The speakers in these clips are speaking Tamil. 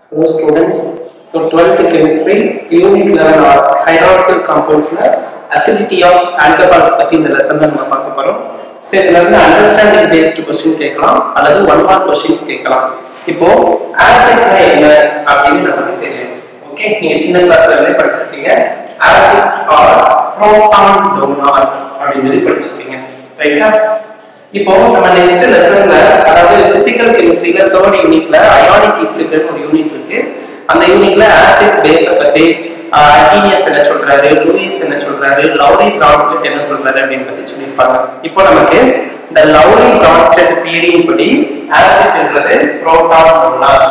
Hello students. So 12th chemistry unit 11 or hydroxyl compoundsல acidity of alcohols பத்தி இந்த லெசன்ல நம்ம பார்க்க போறோம் ஸோ இதுல இருந்து அண்டர்ஸ்டாண்டிங் பேஸ்டு கொஸ்டின் கேட்கலாம் அல்லது ஒன் மார்க் கொஸ்டின்ஸ் கேட்கலாம் இப்போ ஆசிட்னா என்ன அப்படின்னு நமக்கு தெரியும் ஓகே நீங்க சின்ன கிளாஸ்ல இருந்தே படிச்சிருக்கீங்க ஆசிட்ஸ் ஆர் புரோட்டான் டோனார் அப்படின்னு சொல்லி படிச்சிருக்கீங்க ரைட்டா இப்போ நம்ம நெக்ஸ்ட் லெசன்ல அதாவது பிசிக்கல் கெமிஸ்ட்ரியில தேர்ட் யூனிட்ல அயானிக் ஈக்குலிபிரியம் ஒரு யூனிட் இருக்கு அந்த யூனிட்ல ஆசிட் பேஸ பத்தி டீனியஸ் என்ன சொல்றாரு லூயிஸ் என்ன சொல்றாரு லவ்லி பிரான்ஸ்டட் என்ன சொல்றாரு அப்படின்னு பத்தி சொல்லியிருப்பாங்க இப்போ நமக்கு இந்த லவ்லி பிரான்ஸ்டட் தியரியின் படி ஆசிட்ன்றது புரோட்டான் டோனார்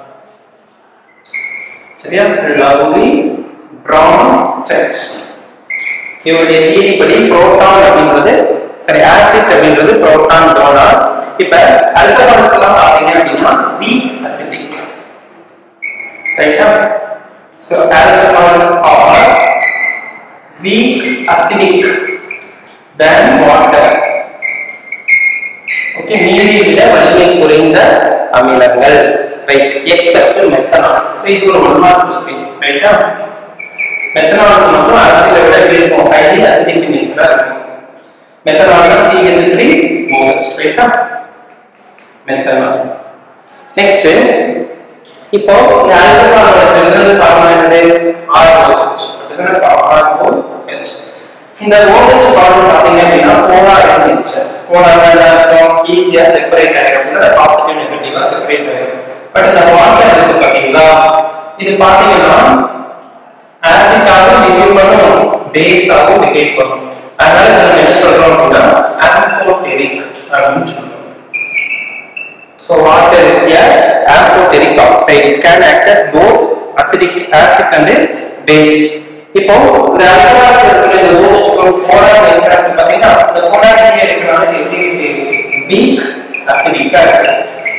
சரியா லவ்லி பிரான்ஸ்டட் இவருடைய தியரி படி புரோட்டான் அப்படின்றது சரி ஆசிட் அப்படின்றது புரோட்டான் டோனார் இப்ப அல்கஹால்ஸ் எல்லாம் பாத்தீங்க அப்படின்னா வீக் அசிட்டிக் ரைட்டா so alcohols are weak acidic than water okay நீரை விட வலிமை குறைந்த அமிலங்கள் ரைட் எக்ஸப்ட் மெத்தனால் சோ இது ஒரு ஒன் மார்க் கொஸ்டின் ரைட்டா மெத்தனால் மட்டும் அரிசியில விட எப்படி இருக்கும் ஹைலி அசிடிக் நேச்சரா இருக்கும் மெத்தனால் CH3 OH ரைட்டா மெத்தனால் நெக்ஸ்ட் இப்போ இந்த ஆல்கஹாலோட ஜெனரல் ஃபார்முலா என்னது ROH அதுதான ROH இந்த OH ஃபார்முலா பாத்தீங்க அப்படின்னா போலார் நேச்சர் போலார் அர்த்தம் ஈஸியா செப்பரேட் ஆகிடும் அதாவது பாசிட்டிவ் நெகட்டிவா செப்பரேட் ஆகிடும் பட் இந்த வாட்டர் இருக்கு பாத்தீங்களா இது பாத்தீங்கன்னா ஆசிட்டாகவும் பிஹேவ் பண்ணும் பேஸாகவும் பிஹேவ் பண்ணும் அதனால நம்ம என்ன சொல்றோம் அப்படின்னா ஆம்ஃபோடெரிக் அப்படின்னு சொல்றோம் So water is a amphoteric oxide. It can act as both acidic acid and base. இப்போ இந்த alcohols இருக்கிற இந்த OH போலார் நேச்சர் இருக்கு பாத்தீங்கன்னா இந்த போலாரிட்டி இருக்கிறனால இது எப்படி இருக்கு வீக் அசிடிக்கா இருக்கு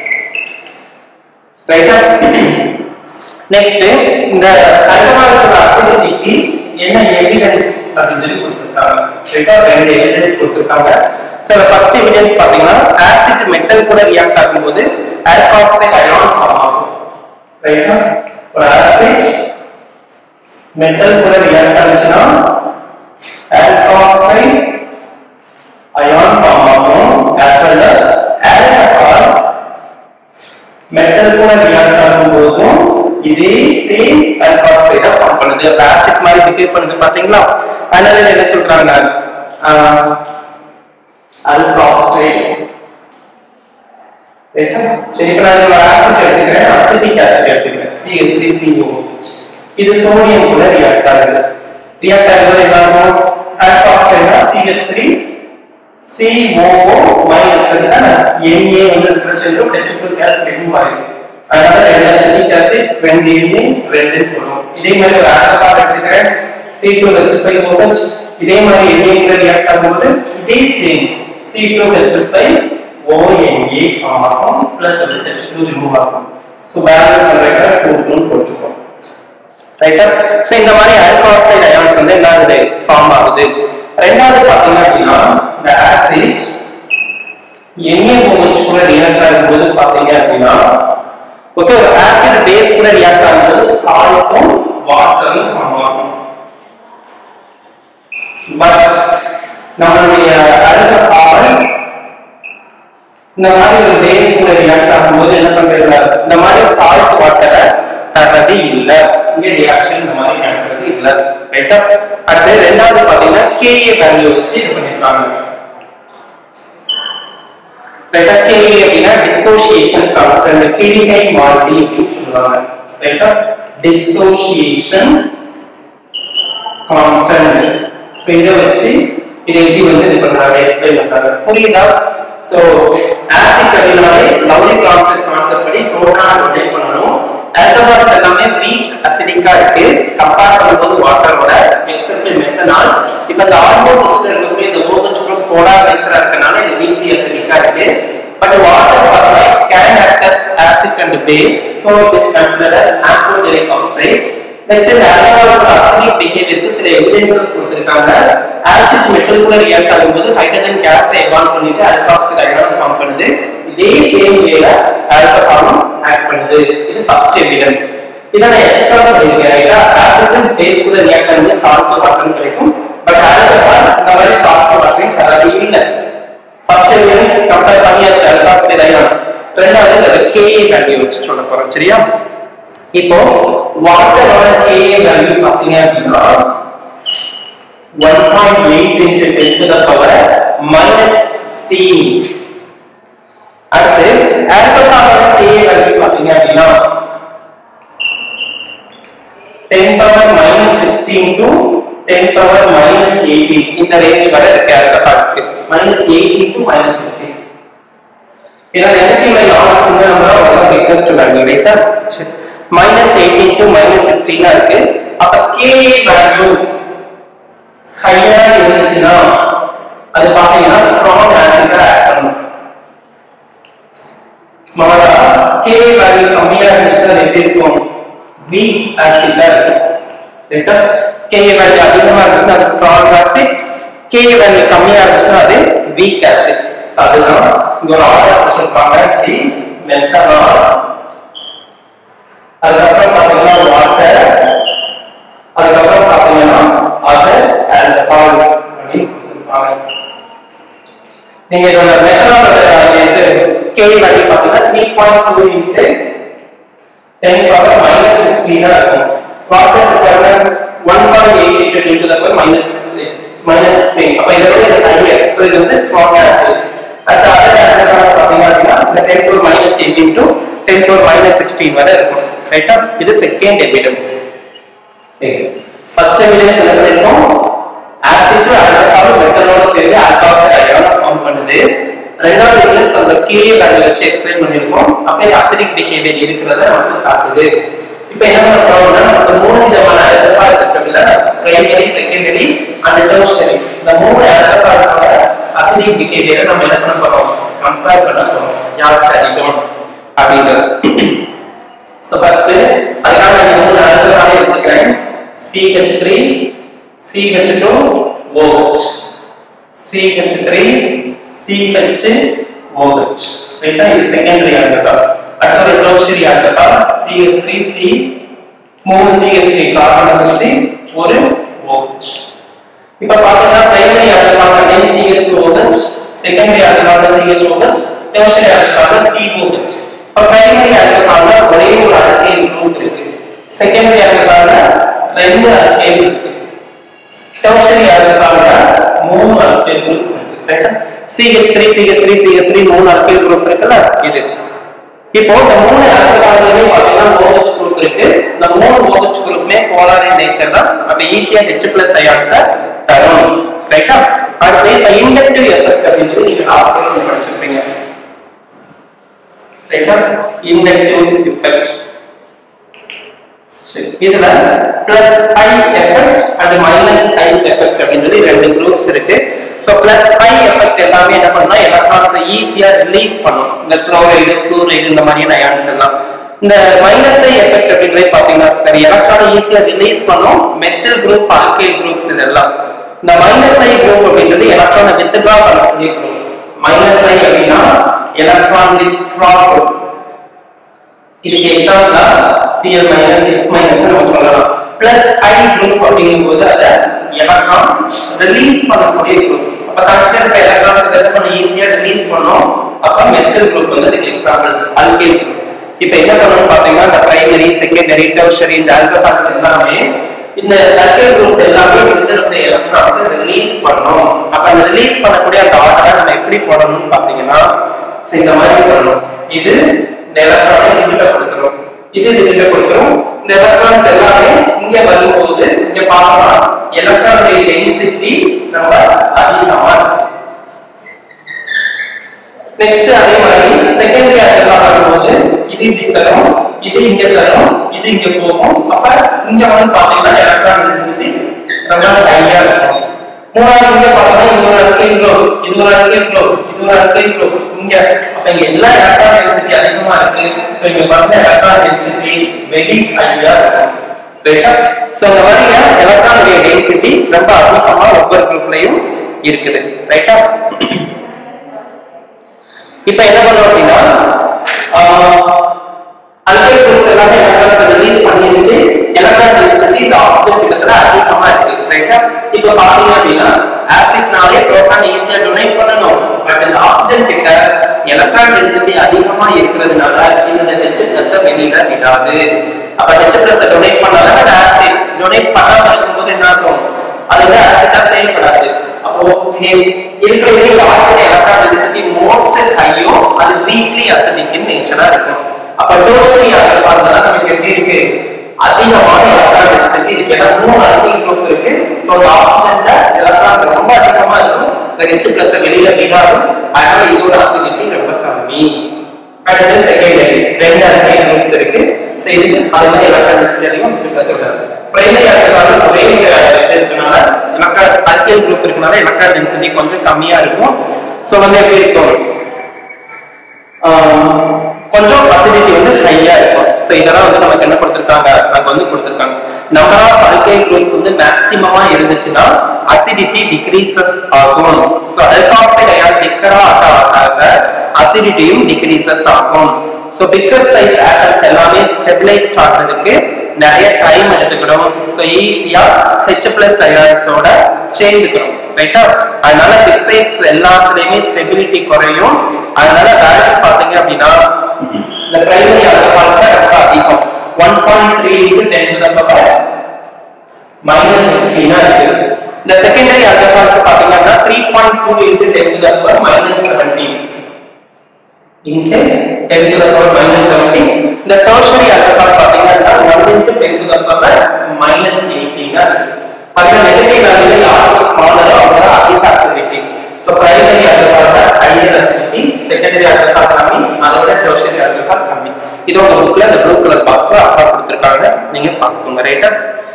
ரைட்டா நெக்ஸ்ட் இந்த அல்கஹால்ஸோட அசிடிட்டிக்கு என்ன எவிடன்ஸ் அப்படின்னு சொல்லி கொடுத்திருக்காங்க ரைட்டா ரெண்டு எவிடன்ஸ் கொடுத்திருக்காங்க சோ ஃபர்ஸ்ட் எவிடன்ஸ் பாத்தீங்கன்னா ஆசிட் மெட்டல் கூட ரியாக்ட் ஆகும்போது ஆல்கஹாக்சைடு அயான் ஃபார்ம் ஆகும் ரைட்டா ஒரு ஆசிட் மெட்டல் கூட ரியாக்ட் ஆச்சுன்னா ஆல்கஹாக்சைடு அயான் ஃபார்ம் ஆகும் as well as alcohol metal கூட ரியாக்ட் ஆகும்போதும் இதே சேம் ஆல்கஹாக்சைட ஃபார்ம் பண்ணுது அப்ப ஆசிட் மாதிரி பிஹேவ் பண்ணுது பாத்தீங்களா அதனால இதை என்ன சொல்றாங்க ஆல்கஹாக்சைடு சரி இப்ப நான் ஒரு ஆசிட் எடுத்துக்கிறேன் அசிட்டிக் ஆசிட் எடுத்துக்கிறேன் CH3COH இது சோடியம் கூட ரியாக்ட் ஆகுது ரியாக்ட் ஆகும்போது என்ன ஆகும் ஆல்கஹாக்சைடுனா CH3 COO மைனஸ் தானே Na வந்து பிரச்சனை H2 கேஸ் ரிமூவ் ஆயிடும் அதனால ரெண்டு அசிட்டிக் ஆசிட் ரெண்டு Na ரெண்டு போடும் இதே மாதிரி ஒரு ஆல்கஹால் எடுத்துக்கிறேன் C2H5OH இதே மாதிரி Na கூட ரியாக்ட் ஆகும்போது இதே சேம் C2H5 ONA ஃபார்ம் ஆகும் பிளஸ் வந்து H2 ரிமூவ் ஆகும் சோ பேலன்ஸ் பண்றதுக்கு 2 2 போட்டுக்கோம் ரைட்டா சோ இந்த மாதிரி ஆல்கஹாக்சைடு அயான்ஸ் வந்து என்ன ஆகுது ஃபார்ம் ஆகுது ரெண்டாவது பாத்தீங்க அப்படின்னா இந்த ஆசிட் NaOH கூட ரியாக்ட் ஆகும்போது பாத்தீங்க அப்படின்னா ஓகே ஒரு ஆசிட் பேஸ் கூட ரியாக்ட் ஆகும்போது சால்ட்டும் வாட்டரும் ஃபார்ம் ஆகும் பட் நம்மளுடைய ஆல்கஹால் இந்த மாதிரி ஒரு பேஸ் கூட ரியாக்ட் ஆகும்போது என்ன பண்றது இந்த மாதிரி சால்ட் வாட்டரை தர்றது இல்ல இங்க ரியாக்ஷன் இந்த மாதிரி நடக்கிறது இல்ல ரைட்டா அடுத்து ரெண்டாவது பாத்தீங்கன்னா கேஏ வேல்யூ வச்சு இது பண்ணிருக்காங்க ரைட்டா கேஏ அப்படின்னா டிசோசியேஷன் கான்ஸ்டன்ட் கிழிகை மாறிலி அப்படின்னு சொல்லுவாங்க ரைட்டா டிசோசியேஷன் கான்ஸ்டன்ட் ஸோ இதை வச்சு இதை எப்படி வந்து இது பண்றாங்க எக்ஸ்பிளைன் பண்றாங்க புரியுதா சோ ஆசிட் அப்படின்னாலே லவ்லி கான்ஸ்டன்ட் கான்செப்ட் படி புரோட்டான் ரிலேட் பண்ணணும் ஆல்கஹால்ஸ் எல்லாமே வீக் அசிடிக்கா இருக்கு கம்பேர் பண்ணும்போது வாட்டரோட எக்ஸப்ட் மெத்தனால் இப்போ இந்த ஆல்கோஹால்ஸ்ல இருக்கக்கூடிய இந்த OH குரூப் போலார் நேச்சரா இருக்கனால இது வீக்லி அசிடிக்கா இருக்கு பட் வாட்டர் பார்த்தா can act as acid and base so it is considered as amphoteric oxide next இந்த ஆல்கஹாலோட அசிடிக் பிஹேவியருக்கு சில எவிடன்சஸ் கொடுத்திருக்காங்க ஆசிட் மெட்டல் கூட ரியாக்ட் ஆகும்போது ஹைட்ரஜன் கேஸை எவால்வ் பண்ணிட்டு ஆல்கஹாக்சைடு அயான் ஃபார்ம் பண்ணுது இதே சேம் வேல ஆல்கஹாலும் ஆக்ட் பண்ணுது இது ஃபர்ஸ்ட் எவிடன்ஸ் இதை நான் எக்ஸ்ட்ரா சொல்லியிருக்கேன் ரைட்டா ஆசிட் பேஸ் கூட ரியாக்ட் வந்து சால்ட் வாட்டர் கிடைக்கும் பட் ஆல்கஹால் இந்த மாதிரி சால்ட் வாட்டரையும் தரது இல்லை ஃபர்ஸ்ட் எவிடன்ஸ் கம்பேர் பண்ணியாச்சு அல்காக்சைடு அயன் ரெண்டாவது இந்த KA வேல்யூ வச்சு சொல்ல போறோம் சரியா இப்போ வாட்டரோட KA வேல்யூ பாத்தீங்க அப்படின்னா 1.8 into 10 to the power minus 16 அடுத்து ஆல்கஹாலோட KA வேல்யூ பாத்தீங்க அப்படின்னா 10 power minus 16 to 10 power minus 18 இந்த ரேஞ்ச் வரை இருக்கு ஆல்கஹால்ஸ்க்கு minus 18 to minus 16 ஏன்னா negative line are single number one of biggest value ரைட்டா மைனஸ் எயிட்டீன் டு மைனஸ் சிக்ஸ்டீனா இருக்கு அப்ப கே வேல்யூ ஹையா இருந்துச்சுன்னா அது பாத்தீங்கன்னா ஸ்ட்ராங் ஆசிடா ஆட் பண்ணும் மாறா கே வேல்யூ கம்மியா இருந்துச்சுன்னா அது எப்படி இருக்கும் வீக் ஆசிடா இருக்கும் ரைட்டா கே வேல்யூ அதிகமா இருந்துச்சுன்னா அது ஸ்ட்ராங் ஆசிட் கே வேல்யூ கம்மியா இருந்துச்சுன்னா அது வீக் ஆசிட் அதுதான் இங்க ஒரு ஆர்டர் கொடுத்திருப்பாங்க டி மெத்தனால் அதுக்கப்புறம் பாத்தீங்கன்னா வாட்டர் அதுக்கப்புறம் பாத்தீங்கன்னா அதர் ஆல்கஹால்ஸ் அப்படின்னு கொடுத்திருப்பாங்க நீங்க இதோட மெத்தனால் இது கே வேல்யூ பாத்தீங்கன்னா three point two into ten power minus சிக்ஸ்டீனா இருக்கும் water requirement one point eight eight into the minus minus sixteen அப்ப இதை விட இது ஹையர் ஸோ இது வந்து ஸ்ட்ராங்கா இருக்கு அடுத்து அதர் ஆல்கஹால் பாத்தீங்க அப்படின்னா இந்த ten power minus eighteen to ten power minus sixteen வரை இருக்கும் ரைட்டா இது செகண்ட் எவிடன்ஸ் ஃபர்ஸ்ட் எவிடன்ஸ் என்ன பண்ணிருக்கோம் ஆசிட் ஆல்கஹால் மெட்டலோட சேர்ந்து ஆல்கஹால் அயன ஃபார்ம் பண்ணுது ரெண்டாவது எவிடன்ஸ் அந்த கே வேல்யூ வச்சு எக்ஸ்பிளைன் பண்ணிருக்கோம் அப்படியே அசிடிக் பிஹேவியர் இருக்கிறத நமக்கு காட்டுது இப்போ என்ன பண்ண போறோம்னா இந்த மூணு விதமான ஆல்கஹால் இருக்குல்ல பிரைமரி செகண்டரி அண்ட் டெர்ஷரி இந்த மூணு ஆல்கஹால்ஸோட அசிடிக் பிஹேவியரை நம்ம என்ன பண்ண போறோம் கம்பேர் பண்ண போறோம் யாருக்கு அதிகம் அப்படின்றது ஸோ ஃபர்ஸ்ட் அதுக்காக நான் மூணு ஆல்கஹாலை எடுத்துக்கிறேன் CH3 CH2 OH CH3 CH OH ரைட்டா இது செகண்டரி ஆல்கஹால் அடுத்தது டெர்ஷரி ஆல்கஹால் CH3 C மூணு CH3 கார்பன் சுற்றி ஒரு OH இப்ப பாத்தீங்கன்னா primary alcohol name CH2OH secondary alcohol CHOH tertiary alcohol COH இப்ப பிரைமரி ஆல்கஹால்ல ஒரே ஒரு அல்கைல் குரூப் இருக்கு செகண்டரி ஆல்கஹால்ல ரெண்டு அல்கைல் இருக்கு டெர்ஷரி ஆல்கஹால்ல மூணு அல்கைல் குரூப்ஸ் இருக்கு ரைட்டா CH3 CH3 CH3 மூணு அல்கைல் குரூப் இருக்குல்ல இது இப்போ இந்த மூணு ஆல்கஹால்லையுமே பாத்தீங்கன்னா OH குரூப் இருக்கு இந்த மூணு OH குரூப்புமே போலார் இன் நேச்சர் தான் அப்ப ஈஸியா H பிளஸ் அயான்ஸ தரும் ரைட்டா அடுத்து இப்ப இண்டக்டிவ் எஃபெக்ட் அப்படின்றது நீங்க லாஸ்ட் படிச்சிருப்பீங்க ரைட்டா இண்டக்டிவ் எஃபெக்ட் இதுல plus I effect and minus I effect அப்படின்றது ரெண்டு குரூப்ஸ் இருக்கு சோ பிளஸ் ஐ எஃபெக்ட் எல்லாமே என்ன பண்ணா எலக்ட்ரான்ஸை ஈஸியா ரிலீஸ் பண்ணும் இந்த குளோரைடு ஃப்ளூரைடு இந்த மாதிரியான அயான்ஸ் எல்லாம் இந்த மைனஸ் ஐ எஃபெக்ட் அப்படின்றது பாத்தீங்கன்னா சரி எலக்ட்ரானை ஈஸியா ரிலீஸ் பண்ணும் மெத்தில் குரூப் ஆல்கைல் குரூப்ஸ் இதெல்லாம் இந்த மைனஸ் ஐ குரூப் அப்படின்றது எலக்ட்ரானை வித்ட்ரா பண்ணக்கூடிய குரூப்ஸ் மைனஸ் ஐ அப்படின்னா எலக்ட்ரான் வித்ட்ரா குரூப் இதுக்கு எக்ஸாம்பிளா Cl மைனஸ் F மைனஸ் நம்ம சொல்லலாம் பிளஸ் ஐ குரூப் அப்படிங்கும்போது அத எலக்ட்ரான் ரிலீஸ் பண்ணக்கூடிய குரூப்ஸ் அப்ப கரெக்டா இருக்க எலக்ட்ரான்ஸ் எதை பண்ண ஈஸியா ரிலீஸ் பண்ணோம் அப்ப மெத்தில் குரூப் வந்து இதுக்கு எக்ஸாம்பிள்ஸ் அல்கைல் குரூப் இப்போ என்ன பண்ணணும் பாத்தீங்கன்னா இந்த பிரைமரி செகண்டரி டெர்ஷரி இந்த ஆல்கஹால்ஸ் எல்லாமே இந்த அல்கைல் குரூப்ஸ் எல்லாமே வந்து நம்ம எலக்ட்ரான்ஸ் ரிலீஸ் பண்ணோம் அப்ப அந்த ரிலீஸ் பண்ணக்கூடிய அந்த ஆர்டரை நம்ம எப்படி போடணும்னு பாத்தீங்கன்னா so இந்த மாதிரி பண்ணணும் இது இந்த எலக்ட்ரானை இதுகிட்ட கொடுத்துரும் இது இதுகிட்ட கொடுத்துரும் இந்த எலக்ட்ரான்ஸ் எல்லாமே இங்க வரும்போது இங்க பார்க்கலாம் எலக்ட்ரானுடைய டென்சிட்டி நம்ம அதிகமா இருக்கும் நெக்ஸ்ட் அதே மாதிரி செகண்டரி ஆர்டர்லாம் வரும்போது இது இப்படி தரும் இது இங்க தரும் இது இங்க போகும் அப்ப இங்க வந்து பாத்தீங்கன்னா எலக்ட்ரான் டென்சிட்டி ரொம்ப ஹையா இருக்கும் மூணாவது இங்க பார்த்தோம்னா இது ஒரு அல்கைல் குரூப் இது ஒரு அல்கைல் குரூப் இது ஒரு அல்கைல் குரூப் இங்க அப்ப இங்க எல்லா எலக்ட்ரான் டென்சிட்டி அதிகமா இருக்கு சோ இங்க பார்த்தா எலக்ட்ரான் டென்சிட்டி வெரி ஹையா இருக்கும் ரைட்டா சோ இந்த மாதிரி எலக்ட்ரானுடைய டென்சிட்டி ரொம்ப அதிகமா ஒவ்வொரு குரூப்லயும் இருக்குது ரைட்டா இப்போ என்ன பண்ணோம் அப்படின்னா அல்கைல் குரூப்ஸ் எல்லாமே என்ன இப்போ பாத்தீங்க அப்படின்னா ஆசிட்னாலே புரோட்டான் ஈஸியா டொனேட் பண்ணணும் பட் இந்த ஆக்சிஜன் கிட்ட எலக்ட்ரான் டென்சிட்டி அதிகமா இருக்கிறதுனால இந்த ஹெச் பிளஸ் வெளியில விடாது அப்ப ஹெச் பிளஸ் டொனேட் பண்ணாதான் ஆசிட் டொனேட் பண்ணாம இருக்கும்போது என்ன ஆகும் அது வந்து ஆசிட்டா செயல்படாது அப்போ இருக்கிறதுலே யாருக்கு எலக்ட்ரான் டென்சிட்டி மோஸ்ட் ஹையோ அது வீக்லி அசிடிக் இன் நேச்சரா இருக்கும் அப்ப டோஷனி ஆல்கஹால் தான் நமக்கு எப்படி இருக்கு அதிகமான எலக்ட்ரான் டென்சிட்டி இருக்கு ஏன்னா மூணு அல்கைல் குரூப் இருக்கு ஸோ ஆக்சிஜன்ல எலக்ட்ரான் ரொம்ப அதிகமா இருக்கும் இந்த ஹெச் பிளஸ் வெளியில விடாதும் அதனால இதோட அசிடிட்டி ரொம்ப கம்மி அடுத்து செகண்டரி ரெண்டு அல்கைல் குரூப்ஸ் இருக்கு ஸோ இதுக்கு அது மாதிரி எலக்ட்ரான் டென்சிட்டி அதிகம் ஹெச் பிளஸ் விடாது பிரைமரி ஆல்கஹால் ஒரே இது இருக்கனால எலக்ட்ரான் அல்கைல் குரூப் இருக்கனால எலக்ட்ரான் டென்சிட்டி கொஞ்சம் கம்மியா இருக்கும் ஸோ வந்து எப்படி இருக்கும் ஆஹ் கொஞ்சம் அசிடிட்டி வந்து ஹையா இருக்கும் ஸோ இதெல்லாம் வந்து நமக்கு என்ன கொடுத்துருக்காங்க அங்க வந்து கொடுத்துருக்காங்க நம்பர் ஆஃப் அல்கைல் குரூப்ஸ் வந்து மேக்ஸிமமா இருந்துச்சுன்னா அசிடிட்டி டிக்ரீசஸ் ஆகும் ஸோ அல்காக்சைடு அயான் திக்கரா ஆக ஆக அசிடிட்டியும் டிக்ரீசஸ் ஆகும் ஸோ பிக்கர் சைஸ் ஆட்டம்ஸ் எல்லாமே ஸ்டெபிலைஸ்ட் ஆகிறதுக்கு நிறைய டைம் எடுத்துக்கிறோம் ஸோ ஈஸியா ஹெச் பிளஸ் அயான்ஸோட சேர்ந்துக்கிறோம் ரைட்டா அதனால பிக் சைஸ் எல்லாத்துலயுமே ஸ்டெபிலிட்டி குறையும் அதனால வேல்யூ பாத்தீங்க அப்படின்னா இந்த பிரைமரி ஆல்கஹால் ரொம்ப அதிகம் one point three into ten to the power minus சிக்ஸ்டீனா இருக்கு இந்த செகண்டரி ஆல்கஹாலுக்கு பாத்தீங்கன்னா three point two into ten to the power minus seventeen இங்கே 10 to the power minus 17 இந்த tertiary alcohol பாத்தீங்கன்னா 1 into 10 to the power minus 18 ஆ இருக்கு பாத்தீங்கன்னா நெகட்டிவ் வேல்யூல யாருக்கு ஸ்மாலரோ அவங்க அதிக acidity so primary alcohol has higher acidity secondary alcohol கம்மி அதோட tertiary alcohol கம்மி இது உங்க புக்ல இந்த ப்ளூ கலர் பாக்ஸ்ல அப்பா கொடுத்திருக்காங்க நீங்க பாத்துக்கோங்க ரைட்டா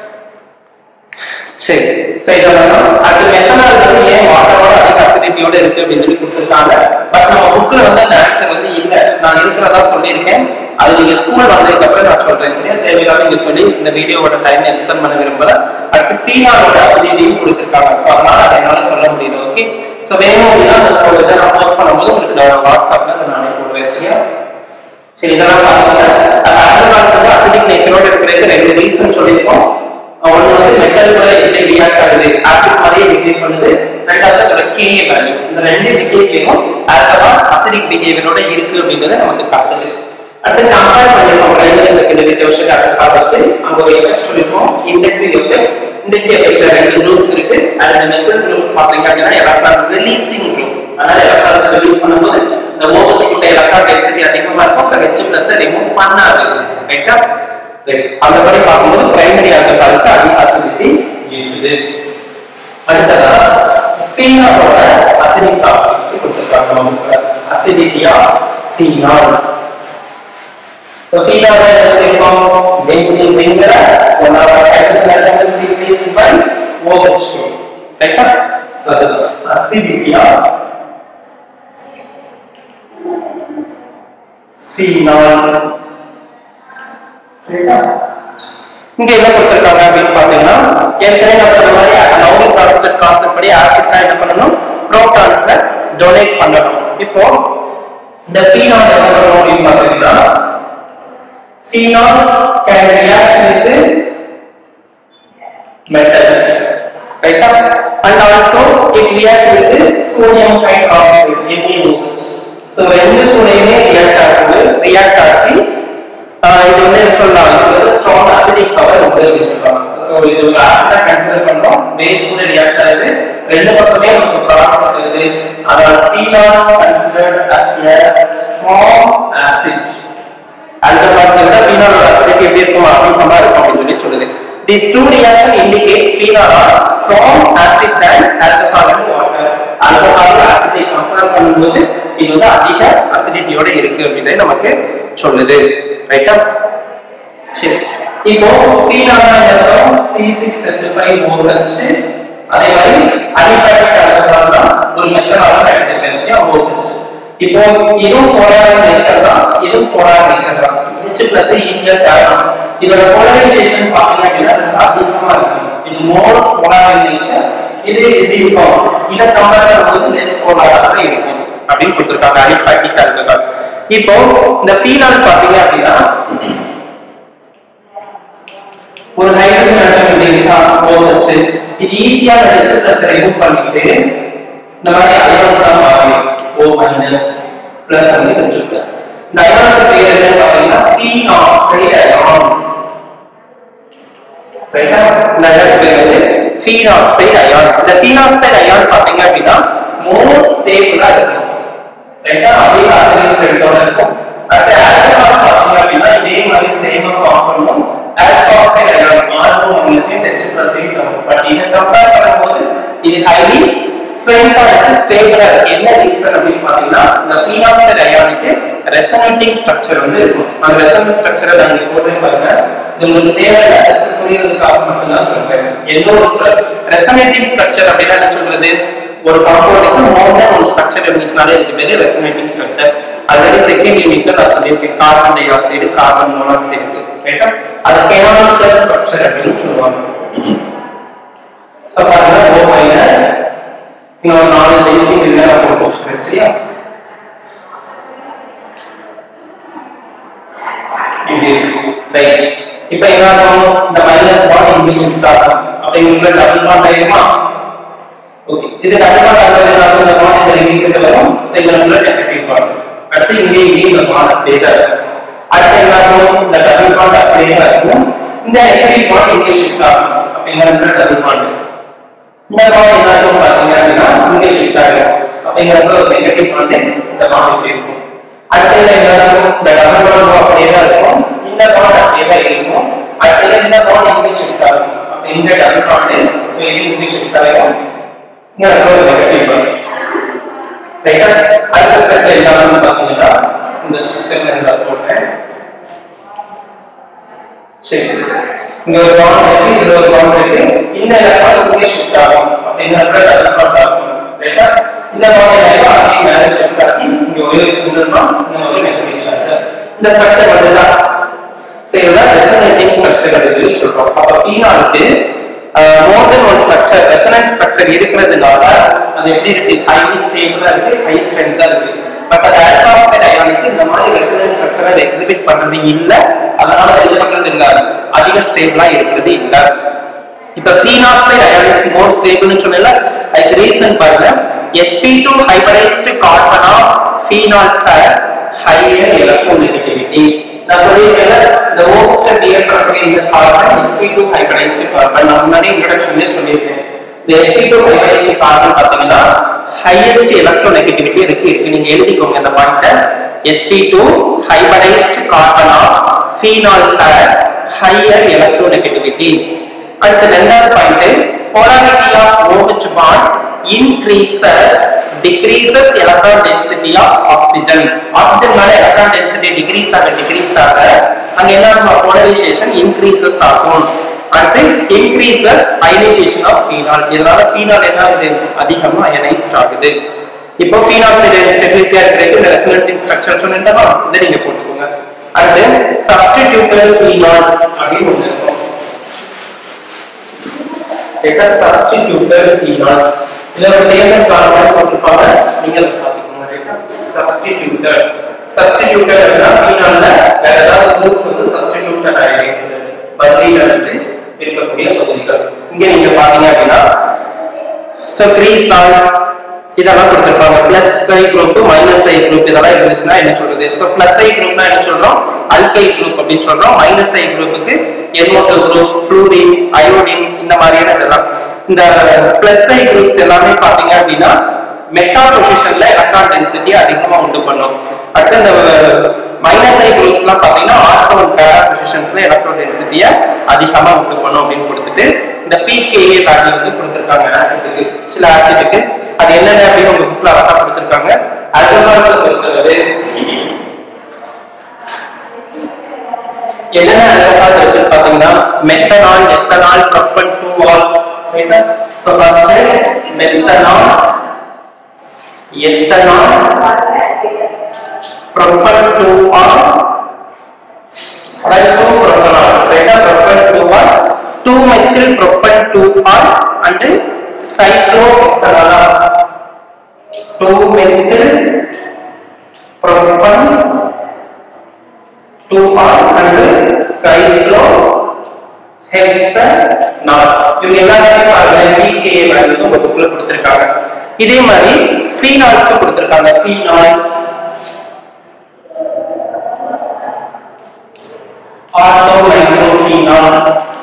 சரி சோ இதெல்லாம் அடுத்து மெத்தனால் வந்து ஏன் வாட்டரோட அதிக அசிடிட்டியோட இருக்கு அப்படின்னு சொல்லி கொடுத்துருக்காங்க பட் நம்ம புக்ல வந்து அந்த ஆன்சர் வந்து இல்ல நான் இருக்கிறதா சொல்லியிருக்கேன் அது நீங்க ஸ்கூல் வந்ததுக்கு அப்புறம் நான் சொல்றேன் சரியா தேவையில்லாம நீங்க சொல்லி இந்த வீடியோவோட டைம் எக்ஸ்டெண்ட் பண்ண விரும்பல அடுத்து ஃபீனாலோட அசிடிட்டியும் கொடுத்துருக்காங்க ஸோ அதனால அதை என்னால சொல்ல முடியுது ஓகே ஸோ வேணும் அப்படின்னா அந்த இதை நான் போஸ்ட் பண்ணும்போது உங்களுக்கு நான் வாட்ஸ்அப்ல அதை நானே போடுறேன் சரியா சரி இதெல்லாம் பாத்தீங்கன்னா ஆல்கஹால் வந்து அசிடிக் நேச்சரோட இருக்கிறதுக்கு ரெண்டு ரீசன் சொல்லியிருக்கோம் ஒன்று வந்து மெட்டல் கூட எப்படி ரியாக்ட் ஆகுது ஆசிட் மாதிரியே பிஹேவ் பண்ணுது ரெண்டாவது அதோட கேஏ வேல்யூ இந்த ரெண்டு பிஹேவியரும் ஆல்கஹால் அசிடிக் பிஹேவியரோட இருக்கு அப்படின்றத நமக்கு காட்டுது அடுத்து கம்பேர் பண்ணிருக்கோம் பிரைமரி செகண்டரி டெர்ஷரி ஆல்கஹால் வச்சு அங்க ஒரு எஃபெக்ட் சொல்லிருக்கோம் இண்டக்டிவ் எஃபெக்ட் இண்டக்டிவ் எஃபெக்ட்ல ரெண்டு குரூப்ஸ் இருக்கு அதுல மெட்டல் குரூப்ஸ் பாத்தீங்க அப்படின்னா எலக்ட்ரான் ரிலீசிங் குரூப் அதனால எலக்ட்ரான்ஸ் ரிலீஸ் பண்ணும்போது இந்த OH கிட்ட எலக்ட்ரான் டென்சிட்டி அதிகமா இருக்கும் ஸோ H பிளஸ் ரிமூவ் பண்ணாது ரைட்டா ரைட் அந்த மாதிரி பார்க்கும்போது பிரைமரி ஆல்கஹாலுக்கு அதிக அசிடிட்டி இருக்குது அடுத்ததா ஃபீனாலோட அசிடிக் ப்ராப்பர்ட்டி கொடுத்துருக்காங்க நமக்கு acidity of phenol So phenol is uniform benzene ringer, one of our hydrogen atoms is replaced by OH. Right? So the acidity of phenol. இங்க என்ன கொடுத்திருக்காங்க அப்படின்னு பாத்தீங்கன்னா ஏற்கனவே நான் சொன்ன மாதிரி நவுனிக் கான்செப்ட் கான்செப்ட் படி ஆசிட் தான் என்ன பண்ணணும் புரோட்டான்ஸ்ல டொனேட் பண்ணணும் இப்போ இந்த ஃபீனால் என்ன பண்ணணும் அப்படின்னு பாத்தீங்கன்னா phenol can react with metals right and also it react with sodium hydroxide NaOH so ரெண்டு துணையுமே react ஆகுது react ஆகி ஆஹ் இது வந்து என்ன சொல்லலாம் இது வந்து ஸ்ட்ராங் அசிடிக் பவர் உண்டு சொல்லலாம் சோ இது ஒரு ஆசிடா கன்சிடர் பண்றோம் பேஸ் கூட ரியாக்ட் ஆகுது ரெண்டு பக்கமே நமக்கு ப்ராடக்ட் பண்ணுது அதாவது phenol considered as a strong acid alcohols விட phenol acidity எப்படி இருக்கும் அதிகமா இருக்கும் அப்படின்னு சொல்லி சொல்லுது these two reaction indicates phenol are strong acid than alcohol and water alcohol acidity compare பண்ணும்போது இது வந்து அதிக அசிடிட்டியோட இருக்கு அப்படின்னு நமக்கு சொல்லுது ரைட்டா சரி இப்போ phenol என்ன C6H5OH அதே மாதிரி அலிஃபேட்டிக் alcohol தான் ஒரு மெத்தனால எடுத்துக்கலாம் OH இப்போ இதுவும் போலார் நேச்சர் தான் இதுவும் போலார் நேச்சர் தான் H பிளஸ் ஈஸியா தேடலாம் இதோட போலரைசேஷன் பாத்தீங்க அப்படின்னா ரொம்ப அதிகமா இருக்கும் இது மோர் போலார் நேச்சர் இது எப்படி இருக்கும் இதை கம்பேர் பண்ணும்போது லெஸ் போலாரா இருக்கும் அப்படின்னு கொடுத்துருக்காங்க அலிஃபேட்டிக் ஆல்கஹால் இப்போ இந்த ஃபீனால் பாத்தீங்க அப்படின்னா ஒரு ஹைட்ரஜன் ஆட்டம் இப்படி இருக்கா OH இது ஈஸியா இந்த H பிளஸ் ரிமூவ் பண்ணிட்டு இந்த மாதிரி அயன்ஸா மாறிடும் O மைனஸ் பிளஸ் வந்து H பிளஸ் இந்த அயனுக்கு பேர் என்னன்னு பாத்தீங்கன்னா ஃபீன் ஆக்சைடு அயான் ரைட்டா இந்த அயனுக்கு பேர் வந்து ஃபீன் ஆக்சைடு அயான் இந்த ஃபீன் ஆக்சைடு அயான் பாத்தீங்க அப்படின்னா மோர் ஸ்டேபிளா இருக்கும் ரைட்டா அப்படியே அசைன் ஸ்டேட்டோட இருக்கும் அடுத்து ஆல்கஹால் பாத்தீங்க அப்படின்னா இதே மாதிரி சேமா ஃபார்ம் பண்ணும் ஆல்கஹால் அயான் ஆல்கோ மைனஸையும் H பிளஸையும் தரும் பட் இதை கம்பேர் பண்ணும்போது இது ஹைலி ஸ்ட்ரென்த்தா இருக்கு ஸ்டேபிளா இருக்கு என்ன ரீசன் அப்படின்னு பாத்தீங்கன்னா இந்த ஃபீனாக்சைடு அயானுக்கு ரெசனேட்டிங் ஸ்ட்ரக்சர் வந்து இருக்கும் அந்த ரெசனன்ட் ஸ்ட்ரக்சரை நான் இங்க போட்டு பாருங்க இது உங்களுக்கு தேவையில்ல ஜஸ்ட் புரியறதுக்காக மட்டும் தான் சொல்றேன் எந்த ஒரு ரெசனேட்டிங் ஸ்ட்ரக்சர் அப்படின்னா என்ன சொல்றது ஒரு காம்பவுண்டுக்கு மோர் தென் ஒரு ஸ்ட்ரக்சர் இருந்துச்சுனாலே இதுக்கு பேரு ரெசனேட்டிங் ஸ்ட்ரக்சர் ஆல்ரெடி செகண்ட் யூனிட்ல நான் சொல்லியிருக்கேன் கார்பன் டை ஆக்சைடு கார்பன் மோனாக்சைடுக்கு ரைட்டா அது கெனானிக்கல் ஸ்ட்ரக்சர் அப்படின்னு சொல்லுவாங்க இப்ப பாருங்க O மைனஸ் இன்னொரு நாலு பென்சிங் இல்லை நான் போட்டு சரியா இப்படி இருக்கு ரைட் இப்போ என்ன ஆகும் இந்த மைனஸ் பாண்ட் இங்க ஷிஃப்ட் ஆகும் அப்படிங்கிற டபுள் பாண்ட் ஆயிருமா ஓகே இது டபுள் பாண்ட் ஆகிறது என்ன ஆகும் இந்த பாண்ட் இந்த ரிங் கிட்ட வரும் சிங்கிள் நெகட்டிவ் பாண்ட் அடுத்து இங்கே இங்கே இந்த பாண்ட் அப்படியே தான் இருக்கும் அடுத்து என்ன ஆகும் இந்த டபுள் பாண்ட் அப்படியே தான் இருக்கும் இந்த நெகட்டிவ் பாண்ட் இங்கே ஷிஃப்ட் ஆகும் அப்படிங்கிற டபுள் பாண்ட் இந்த பாண்ட் என்ன ஆகும் பாத்தீங்க அப்படின்னா இங்கே ஷிஃப்ட் ஆகும் அப்படிங்கிறப்ப ஒரு நெகட்டிவ் பாண்ட் இந்த பாண்ட் இப்படி இருக்கும் அடுத்து என்ன ஆகும் இந்த டபுள் பாண்ட் அப்படியே தான் இருக்கும் இந்த பாண்ட் அப்படியே தான் இருக்கும் அடுத்து இந்த பாண்ட் இங்கே ஷிஃப்ட் ஆகும் அப்ப இந்த டபுள் பாண்ட் சோ இது இங்கே ஷிஃப்ட் ஆகும் இங்க ஒரு நெகட்டிவ் பாண்ட் ரைட்டா அடுத்த ஸ்டெப்ல என்ன ஆகும் பாத்தீங்கன்னா இந்த ஸ்ட்ரக்சர்ல நான் போடுறேன் சரி இங்க ஒரு பாண்ட் இருக்கு இதுல ஒரு பாண்ட் இருக்கு இந்த எலக்ட்ரான் இங்கே ஷிஃப்ட் ஆகும் அப்படிங்கறத டபுள் பாண்ட் ஆகும் ரைட்டா இந்த பாண்ட் என்ன ஆகும் மேல ஷிஃப்ட் ஆகி இங்க ஒரு சிங்கிள் பாண்ட் இங்க ஒரு நெகட்டிவ் சார்ஜ் இந்த ஸ்ட்ரக்சர் வந்துதான் சோ இதுதான் ரெசனேட்டிங் ஸ்ட்ரக்சர் அப்படின்னு சொல்றோம் அப்ப ஃபீனாலுக்கு more than one structure resonance structure இருக்கிறதுனால அது எப்படி இருக்கு ஹைலி ஸ்டேபிளா இருக்கு ஹை ஸ்ட்ரென்த்தா இருக்கு பட் அது ஆல்காக்சைடு அயானுக்கு இந்த மாதிரி ரெசனன்ஸ் ஸ்ட்ரக்சரை அது எக்ஸிபிட் பண்றது இல்ல அதனால அது இது பண்றது இல்ல அதிக ஸ்டேபிளா இருக்கிறது இல்ல இப்ப ஃபீனாக்சைடு அயான் இஸ் மோர் ஸ்டேபிள்னு சொன்னல அதுக்கு ரீசன் பாருங்க sp2 hybridized carbon of phenol has higher electronegativity நான் சொல்லியிருக்கேன் இந்த OH டியர் பண்ணக்கூடிய இந்த கார்பன் sp2 hybridized carbon நான் முன்னாடி இன்ட்ரோடக்ஷன்லயே சொல்லியிருக்கேன் இந்த sp2 hybridized carbon பாத்தீங்கன்னா highest electronegativity இதுக்கு இருக்கு நீங்க எழுதிக்கோங்க இந்த பாயிண்ட sp2 hybridized carbon of phenol has higher electronegativity அடுத்து ரெண்டாவது point polarity of OH bond increases decreases electron density of oxygen oxygen மேல electron density decrease ஆக decrease ஆக அங்க என்ன ஆகும் polarization increases ஆகும் அடுத்து increases ionization of phenol இதனால phenol என்ன ஆகுது அதிகமா அயனைஸ்ட் ஆகுது இப்போ phenol சைடு ஸ்டெபிலிட்டியா இருக்கிறதுக்கு இந்த ரெசனன்ட் ஸ்ட்ரக்சர் சொன்னேன்டா இதை நீங்க போட்டுக்கோங்க அடுத்து substitutable phenols அப்படின்னு ஒன்று இருக்கும் let us substituted phenols இதோட டேபிள் கார்பன் போட்டுப்பாங்க நீங்க அதை பாத்துக்கோங்க ரைட்டா substituted substituted அப்படின்னா phenolல வேற ஏதாவது குரூப்ஸ் வந்து substituted ஆயிருக்கு பதிலீடு அடைஞ்சு இருக்கக்கூடிய பகுதிகள் இங்க நீங்க பாத்தீங்க அப்படின்னா so three salts இதெல்லாம் கொடுத்திருப்பாங்க plus I group minus I group இதெல்லாம் இருந்துச்சுன்னா என்ன சொல்றது ஸோ பிளஸ் ஐ குரூப்னா என்ன சொல்றோம் அல்கை குரூப் அப்படின்னு சொல்றோம் மைனஸ் ஐ குரூப்புக்கு என்ஓட்டோ குரூப் ஃப்ளூரின் அயோடின் இந்த மாதிரியான இதெல்லாம் இந்த பிளஸ் ஐ குரூப்ஸ் எல்லாமே பாத்தீங்க அப்படின்னா மெட்டா பொசிஷன்ல எலக்ட்ரான் டென்சிட்டி அதிகமா உண்டு பண்ணும் அடுத்து இந்த மைனஸ் ஐ குரூப்ஸ் எல்லாம் பாத்தீங்கன்னா ஆர்கோன் பேரா பொசிஷன்ஸ்ல எலக்ட்ரான் டென்சிட்டியை அதிகமா உண்டு பண்ணும் அப்படின்னு கொடுத்துட்டு இந்த பிகேஏ வேல்யூ வந்து கொடுத்திருக்காங்க ஆசிட்டுக்கு சில ஆசிட்டுக்கு அது என்னென்ன அப்படின்னு உங்க புக்ல அழகா கொடுத்திருக்காங்க அல்கஹால்ஸை பொறுத்தளவு என்னென்ன அல்கஹால் இருக்குன்னு பாத்தீங்கன்னா methanol ethanol propan two ol ரைட்டா so first methanol ethanol propan two ol அதாவது டூ ப்ரொப்பனால் ரைட்டா propan two ol two methyl propan two ol and சைக்ளோஹெக்சனாலா two methyl propan two ol and cyclohexanol இவங்க எல்லாருமே பாருங்க பிகேஏ வேல்யூ உங்க புக்ல கொடுத்திருக்காங்க இதே மாதிரி ஃபீனால்ஸ்க்கு கொடுத்திருக்காங்க ஃபீனால் ஆர்த்தோமைக்ரோஃபீனால்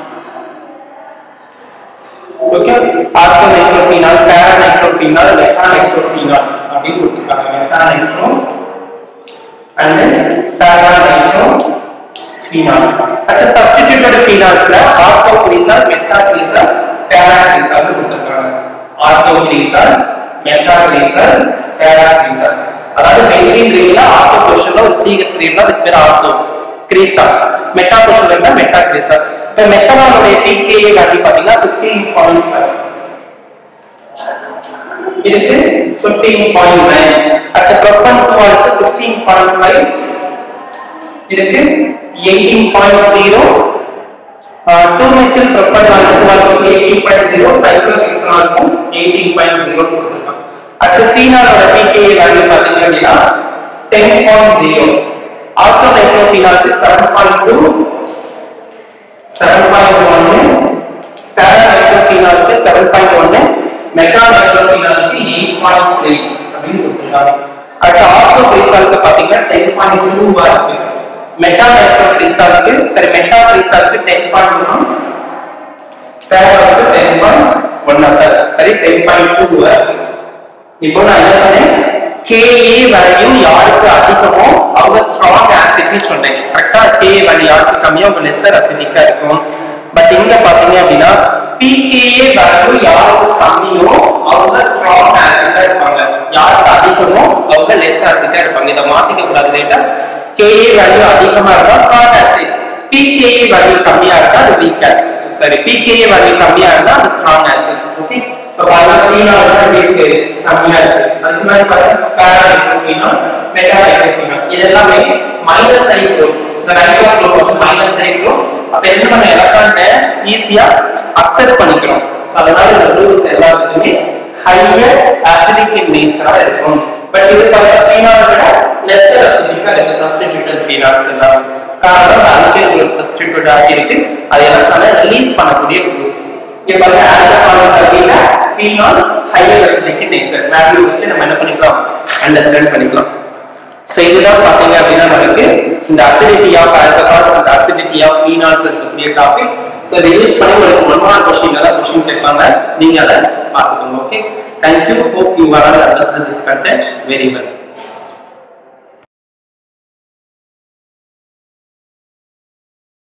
ஓகே ஆர்த்தோமைக்ரோஃபீனால் பேராமைக்ரோஃபீனால் மெட்டாமைக்ரோஃபீனால் அப்படின்னு கொடுத்திருக்காங்க மெட்டாமைக்ரோ and then paranitrophenol. அடுத்து substituted phenols-ல orthocresol, metacresol, paracresol கொடுத்திருக்காங்க. orthocresol, metacresol, paracresol. அதாவது பென்சீன் ரிங்ல ஆர்த்தோ பொசிஷன்ல ஒரு சிஎஸ் த்ரீ அதுக்கு பேர் ஆர்த்தோ கிரீசா மெட்டா பொசிஷன்ல இருந்தா மெட்டா கிரீசா இப்போ மெட்டனாலுடைய பிகேஏ வேல்யூ பாத்தீங்கன்னா ஃபிஃப்டீன் பாயிண்ட் ஃபைவ் இதுக்கு 15.9 அடுத்த ப்ரொப்பன் டுவாலுக்கு 16.5 இதுக்கு 18.0 டூ மெத்தில் ப்ரொப்பன் டுவாலுக்கு 18.0 சைக்ளோஹெக்சனாலுக்கும் 18.0 கொடுத்துருக்காங்க அடுத்து ஃபீனாலோட பிகே வேல்யூ பாத்தீங்க அப்படின்னா 10.0 ஆர்த்தோமைக்ரோஃபீனாலுக்கு 7.2 7.1 பேராமைக்ரோஃபீனாலுக்கு 7.1 மெட்டாமைக்ரோஃபீனாலுக்கு 8.3 அப்படின்னு கொடுத்திருக்காங்க அடுத்து ஆர்த்தோகிரிசாலுக்கு பாத்தீங்கன்னா 10.2 வா இருக்கு மெட்டாமைக்ரோகிரிசாலுக்கு சரி மெட்டாகிரிசாலுக்கு 10.1 பேராவுக்கு 10.1 சரி 10.2 வா இருக்கு இப்போ நான் என்ன சொன்னேன் KA வேல்யூ யாருக்கு அதிகமோ அவங்க ஸ்ட்ராங் ஆசிட்னு சொன்னேன் கரெக்டா KA வேல்யூ யாருக்கு கம்மியோ அவங்க லெஸ்ஸர் அசிடிக்கா இருக்கும் பட் இங்க பாத்தீங்க அப்படின்னா PKA வேல்யூ யாருக்கு கம்மியோ அவங்க ஸ்ட்ராங் ஆசிட்டா இருப்பாங்க யாருக்கு அதிகமோ அவங்க லெஸ் ஆசிட்டா இருப்பாங்க இதை மாத்திக்க கூடாது ரைட்டா KA வேல்யூ அதிகமா இருந்தா ஸ்ட்ராங் ஆசிட் PKA வேல்யூ கம்மியா இருந்தா அது வீக் ஆசிட் சரி PKA வேல்யூ கம்மியா இருந்தா அது ஸ்ட்ராங் ஆசிட் ஓகே சோ பாருங்க ஃபீனால் வந்து இருக்கு கம்மியா இருக்கு அதுக்கு முன்னாடி பாருங்க பேராமைக்ரோஃபீனால் மெட்டாமைக்ரோஃபீனால் இது எல்லாமே மைனஸ் ஐ குரூப்ஸ் இந்த நைட்ரோ குரூப் வந்து மைனஸ் ஐ குரூப் அப்ப என்ன பண்ண எலக்ட்ரானை ஈஸியா அக்செப்ட் பண்ணிக்கிறோம் சோ அதனால இந்த குரூப்ஸ் எல்லாத்துக்குமே ஹையர் அசிடிக் இன் நேச்சரா இருக்கும் பட் இது பாருங்க ஃபீனால் விட லெஸ்ஸர் அசிடிக்கா இருக்கு சப்ஸ்டிடியூட்டட் ஃபீனால்ஸ் எல்லாம் காரணம் அல்கைல் குரூப் சப்ஸ்டிடியூட் ஆகியிருக்கு அது எலக்ட்ரானை ரிலீஸ் பண்ணக்கூடிய குரூப்ஸ் இங்க பாருங்க ஆல்கஹால்ஸ் அப்படின்னா phenol higher acidic in nature value வச்சு நம்ம என்ன பண்ணிக்கலாம் அண்டர்ஸ்டாண்ட் பண்ணிக்கலாம் ஸோ இதுதான் பார்த்தீங்க அப்படின்னா நமக்கு இந்த அசிடிட்டி ஆஃப் ஆல்கஹால் அந்த அசிடிட்டி ஆஃப் ஃபீனால்ஸ் இருக்கக்கூடிய டாபிக் ஸோ இதை யூஸ் பண்ணி உங்களுக்கு ஒன் மார்க் கொஸ்டின் ஏதாவது கொஸ்டின் கேட்பாங்க நீங்க அதை பார்த்துக்கோங்க okay thank you hope you are understand this content very well